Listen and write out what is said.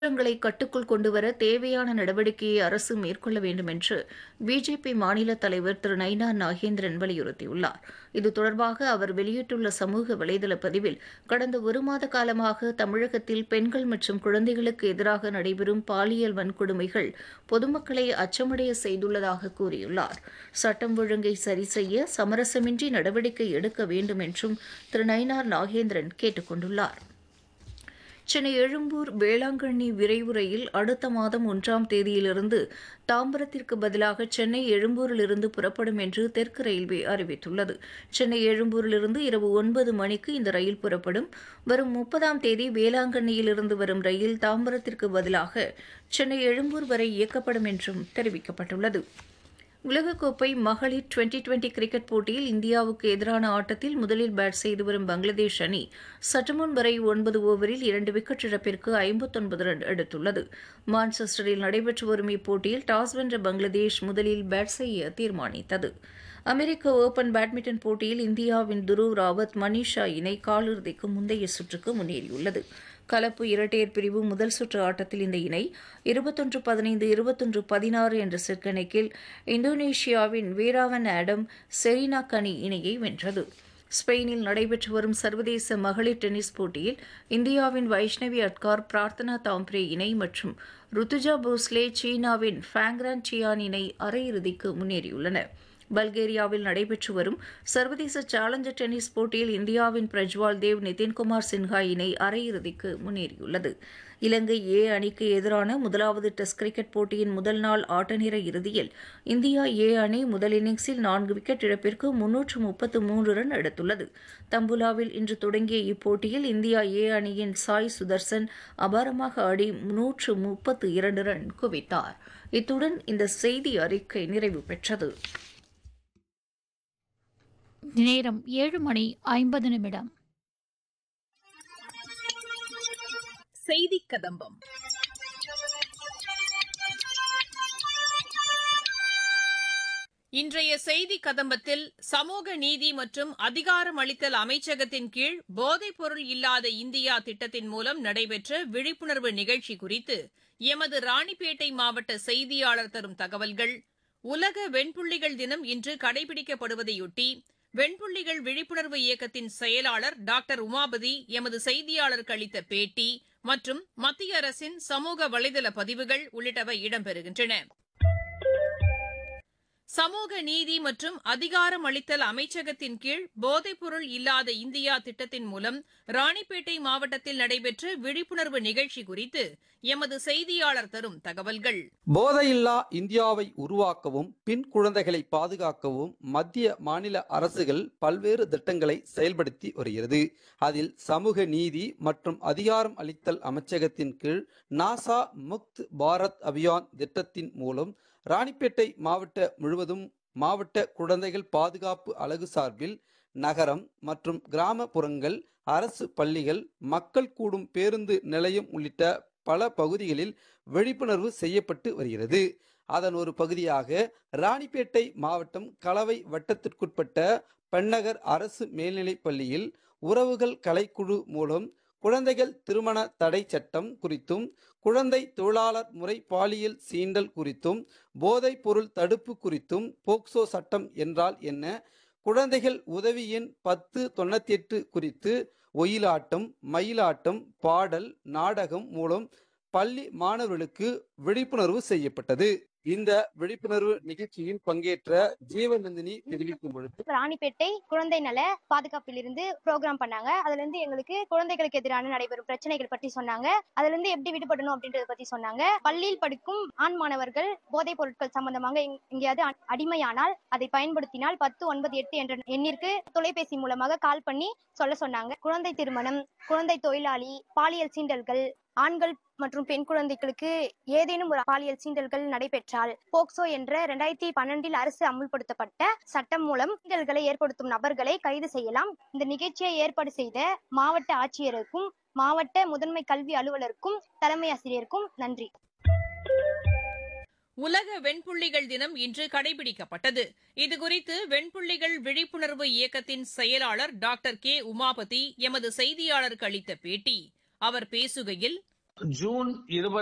குற்றங்களை கட்டுக்குள் கொண்டுவர தேவையான நடவடிக்கையை அரசு மேற்கொள்ள வேண்டும் என்று பிஜேபி மாநில தலைவர் திரு நயினா நாகேந்திரன் வலியுறுத்தியுள்ளார் இது தொடர்பாக அவர் வெளியிட்டுள்ள சமூக வலைதள பதிவில் கடந்த ஒரு மாத காலமாக தமிழகத்தில் பெண்கள் மற்றும் குழந்தைகளுக்கு எதிராக நடைபெறும் பாலியல் வன்கொடுமைகள் பொதுமக்களை அச்சமடைய செய்துள்ளதாக கூறியுள்ளார் சட்டம் ஒழுங்கை சரி செய்ய சமரசமின்றி நடவடிக்கை எடுக்க வேண்டும் என்றும் திரு நயினார் நாகேந்திரன் கேட்டுக் கொண்டுள்ளார் சென்னை எழும்பூர் வேளாங்கண்ணி விரைவு ரயில் அடுத்த மாதம் ஒன்றாம் தேதியிலிருந்து தாம்பரத்திற்கு பதிலாக சென்னை எழும்பூரிலிருந்து புறப்படும் என்று தெற்கு ரயில்வே அறிவித்துள்ளது சென்னை எழும்பூரிலிருந்து இரவு ஒன்பது மணிக்கு இந்த ரயில் புறப்படும் வரும் முப்பதாம் தேதி வேளாங்கண்ணியிலிருந்து வரும் ரயில் தாம்பரத்திற்கு பதிலாக சென்னை எழும்பூர் வரை இயக்கப்படும் என்றும் தெரிவிக்கப்பட்டுள்ளது உலகக்கோப்பை மகளிர் டுவெண்டி டுவெண்டி கிரிக்கெட் போட்டியில் இந்தியாவுக்கு எதிரான ஆட்டத்தில் முதலில் பேட் செய்து வரும் பங்களாதேஷ் அணி சற்றுமுன் வரை ஒன்பது ஓவரில் இரண்டு விக்கெட் இழப்பிற்கு ஐம்பத்தொன்பது ரன் எடுத்துள்ளது மான்செஸ்டரில் நடைபெற்று வரும் இப்போட்டியில் டாஸ் வென்ற பங்களாதேஷ் முதலில் பேட் செய்ய தீர்மானித்தது அமெரிக்க ஓபன் பேட்மிண்டன் போட்டியில் இந்தியாவின் துருவ் ராவத் மனிஷா இணை காலிறுதிக்கு முந்தைய சுற்றுக்கு முன்னேறியுள்ளது கலப்பு இரட்டையர் பிரிவு முதல் சுற்று ஆட்டத்தில் இந்த இணை இருபத்தொன்று பதினைந்து இருபத்தொன்று பதினாறு என்ற செட் கணக்கில் இந்தோனேஷியாவின் வீராவன் ஆடம் செரீனா கனி இணையை வென்றது ஸ்பெயினில் நடைபெற்று வரும் சர்வதேச மகளிர் டென்னிஸ் போட்டியில் இந்தியாவின் வைஷ்ணவி அட்கார் பிரார்த்தனா தாம்ப்ரே இணை மற்றும் ருத்துஜா போஸ்லே சீனாவின் ஃபேங்ரான் சியான் இணை அரையிறுதிக்கு முன்னேறியுள்ளன பல்கேரியாவில் நடைபெற்று வரும் சர்வதேச சேலஞ்சர் டென்னிஸ் போட்டியில் இந்தியாவின் பிரஜ்வால் தேவ் நிதின்குமார் சின்ஹா இணை அரையிறுதிக்கு முன்னேறியுள்ளது இலங்கை ஏ அணிக்கு எதிரான முதலாவது டெஸ்ட் கிரிக்கெட் போட்டியின் முதல் நாள் ஆட்டநேர இறுதியில் இந்தியா ஏ அணி முதல் இன்னிங்ஸில் நான்கு விக்கெட் இழப்பிற்கு முன்னூற்று முப்பத்து மூன்று ரன் எடுத்துள்ளது தம்புலாவில் இன்று தொடங்கிய இப்போட்டியில் இந்தியா ஏ அணியின் சாய் சுதர்சன் அபாரமாக ஆடி நூற்று முப்பத்து இரண்டு ரன் குவித்தார் இத்துடன் இந்த செய்தி அறிக்கை நிறைவு பெற்றது நேரம் ஏழு மணி ஐம்பது நிமிடம் செய்தி கதம்பம் இன்றைய செய்தி கதம்பத்தில் சமூக நீதி மற்றும் அதிகாரம் அளித்தல் அமைச்சகத்தின் கீழ் போதைப் பொருள் இல்லாத இந்தியா திட்டத்தின் மூலம் நடைபெற்ற விழிப்புணர்வு நிகழ்ச்சி குறித்து எமது ராணிப்பேட்டை மாவட்ட செய்தியாளர் தரும் தகவல்கள் உலக வெண்புள்ளிகள் தினம் இன்று கடைபிடிக்கப்படுவதையொட்டி வெண்புள்ளிகள் விழிப்புணர்வு இயக்கத்தின் செயலாளர் டாக்டர் உமாபதி எமது செய்தியாளருக்கு அளித்த பேட்டி மற்றும் மத்திய அரசின் சமூக வலைதள பதிவுகள் உள்ளிட்டவை இடம்பெறுகின்றன சமூக நீதி மற்றும் அதிகாரம் அளித்தல் அமைச்சகத்தின் கீழ் போதைப்பொருள் இல்லாத இந்தியா திட்டத்தின் மூலம் ராணிப்பேட்டை மாவட்டத்தில் நடைபெற்ற விழிப்புணர்வு நிகழ்ச்சி குறித்து எமது செய்தியாளர் தரும் தகவல்கள் போதையில்லா இந்தியாவை உருவாக்கவும் பின் குழந்தைகளை பாதுகாக்கவும் மத்திய மாநில அரசுகள் பல்வேறு திட்டங்களை செயல்படுத்தி வருகிறது அதில் சமூக நீதி மற்றும் அதிகாரம் அளித்தல் அமைச்சகத்தின் கீழ் நாசா முக்த் பாரத் அபியான் திட்டத்தின் மூலம் ராணிப்பேட்டை மாவட்ட முழுவதும் மாவட்ட குழந்தைகள் பாதுகாப்பு அலகு சார்பில் நகரம் மற்றும் கிராமப்புறங்கள் அரசு பள்ளிகள் மக்கள் கூடும் பேருந்து நிலையம் உள்ளிட்ட பல பகுதிகளில் விழிப்புணர்வு செய்யப்பட்டு வருகிறது அதன் ஒரு பகுதியாக ராணிப்பேட்டை மாவட்டம் கலவை வட்டத்திற்குட்பட்ட பெண்ணகர் அரசு மேல்நிலைப் பள்ளியில் உறவுகள் கலைக்குழு மூலம் குழந்தைகள் திருமண தடை சட்டம் குறித்தும் குழந்தை தொழிலாளர் முறை பாலியல் சீண்டல் குறித்தும் போதைப் பொருள் தடுப்பு குறித்தும் போக்சோ சட்டம் என்றால் என்ன குழந்தைகள் உதவி எண் பத்து தொண்ணூத்தி எட்டு குறித்து ஒயிலாட்டம் மயிலாட்டம் பாடல் நாடகம் மூலம் பள்ளி மாணவர்களுக்கு விழிப்புணர்வு செய்யப்பட்டது இந்த விழிப்புணர்வு நிகழ்ச்சியில் பங்கேற்ற ஜீவநந்தினி தெரிவிக்கும் பொழுது ராணிப்பேட்டை குழந்தை நல பாதுகாப்பில் இருந்து ப்ரோக்ராம் பண்ணாங்க அதுல இருந்து எங்களுக்கு குழந்தைகளுக்கு எதிரான நடைபெறும் பிரச்சனைகள் பற்றி சொன்னாங்க அதுல இருந்து எப்படி விடுபடணும் அப்படின்றத பத்தி சொன்னாங்க பள்ளியில் படிக்கும் ஆண் மாணவர்கள் போதைப் பொருட்கள் சம்பந்தமாக எங்- எங்கேயாவது அ- அடிமையானால் அதை பயன்படுத்தினால் பத்து ஒன்பது எட்டு என்ற எண்ணிற்கு தொலைபேசி மூலமாக கால் பண்ணி சொல்ல சொன்னாங்க குழந்தை திருமணம் குழந்தை தொழிலாளி பாலியல் சீண்டல்கள் ஆண்கள் மற்றும் பெண் குழந்தைகளுக்கு ஏதேனும் ஒரு பாலியல் சீண்டல்கள் நடைபெற்றால் போக்சோ என்ற இரண்டாயிரத்தி பன்னெண்டில் அரசு அமுல்படுத்தப்பட்ட சட்டம் மூலம் சீண்டல்களை ஏற்படுத்தும் நபர்களை கைது செய்யலாம் இந்த நிகழ்ச்சியை ஏற்பாடு செய்த மாவட்ட ஆட்சியருக்கும் மாவட்ட முதன்மை கல்வி அலுவலருக்கும் தலைமை ஆசிரியருக்கும் நன்றி உலக வெண்புள்ளிகள் தினம் இன்று கடைபிடிக்கப்பட்டது இதுகுறித்து வெண்புள்ளிகள் விழிப்புணர்வு இயக்கத்தின் செயலாளர் டாக்டர் கே உமாபதி எமது செய்தியாளருக்கு அளித்த பேட்டி அவர் பேசுகையில் ஜூன் இருபத்தி